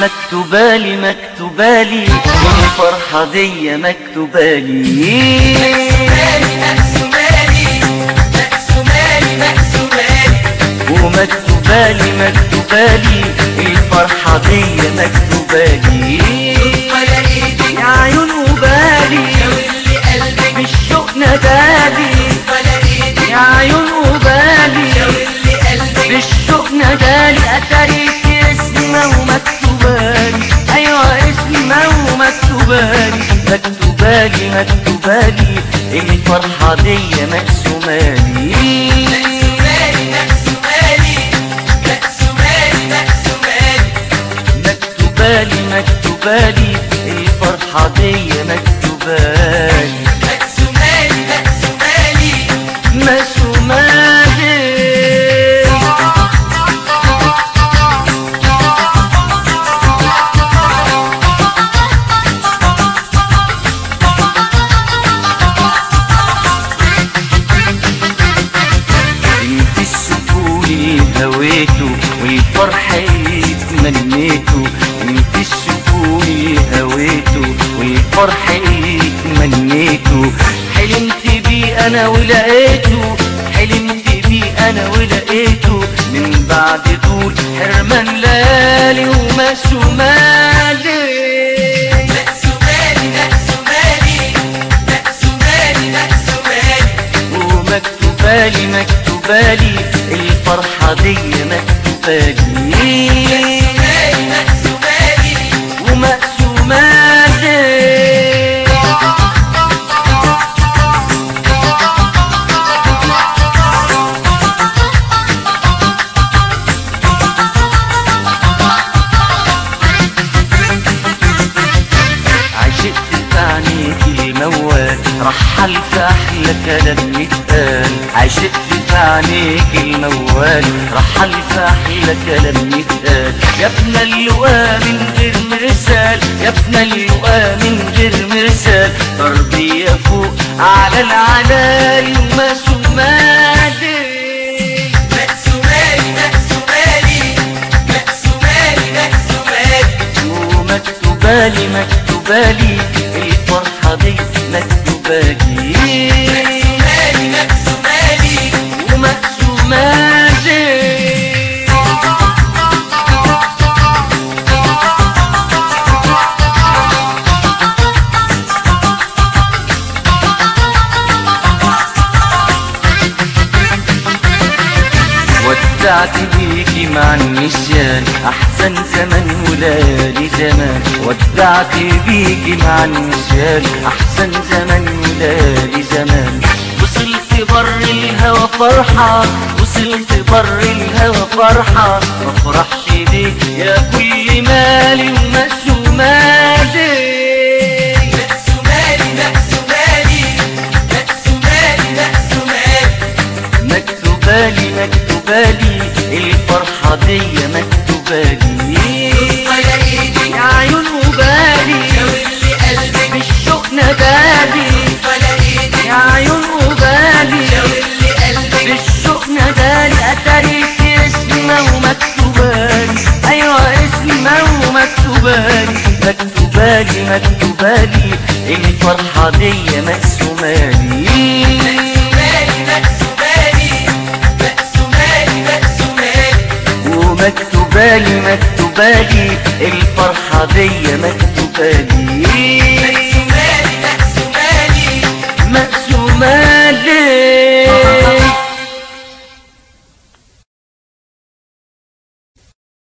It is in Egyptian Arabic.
مكتوبالي مكتوبالي الفرحة دي مكتوبالي مقسومالي مقسومالي مقسومالي مقسومالي ومكتوبالي مكتوبالي الفرحة دي مكتوبالي ولا ايدي يا عيون وبالي واللي قلبك بالشوق نادالي ولا ايدي يا عيون وبالي واللي قلبك بالشوق نادالي اتاريك اسمه ومكتوبالي ايوه اسمه ومكتوبالي مكتوبالي مكتوبالي الفرحة دي مقسومالي مقسومالي مقسومالي مقسومالي مقسومالي مكتوبالي مكتوبالي الفرحة دي مكتوبالي مقسومالي مقسومالي مسومالي انت السكون اللي هويته والفرح اللي تمنيته انت السكون اللي هويته والفرح اللي تمنيته حلمت بيه انا ولقيته حلمت بيه انا ولقيته من بعد طول حرمان ليالي ومسومالي مقسومالي مقسومالي مقسومالي مقسومالي ومكتوبالي مكتوبالي الفرحة دي مكتوبالي مقسومالي مقسومالي ومقسومالي عشقت في عينيك الموال رحل في احلى كلام يتقال عشقت في عينيك الموال رحل في احلى كلام يتقال يا ابن اللقاء من غير مرسال يا ابن اللقاء من غير مرسال تربية فوق على العلالي ومسومالي مقسومالي مقسومالي مقسومالي مقسومالي ومكتوبالي مكتوبالي الفرحة دي مكتوبالي مقسومالي مقسومالي ومقسومالي ودعت بيكي مع النسيان احسن زمن وليالي زمان ودعت بيكي مع النسيان احسن زمن وليالي زمان وصلت بر الهوى فرحة وصلت بر الهوى فرحة ما فرحش ليه يا كل مالي ومسومالي مقسومالي مقسومالي مقسومالي مقسومالي مكتوبالي مكتوبالي الفرحة دي مكتوبالي ولا ايدي يا عيون وبالي واللي قلبك بالشوق نادالي ولا ايدي يا عيون وبالي واللي قلبك بالشوق نادالي اتاريك اسمه ومكتوبالي ايوه اسمه ومكتوبالي مكتوبالي مكتوبالي الفرحة دي مقسومالي مقسومالي مقسومالي مقسومالي مقسومالي ومكتوبالي مكتوبالي الفرحة دي مكتوبالي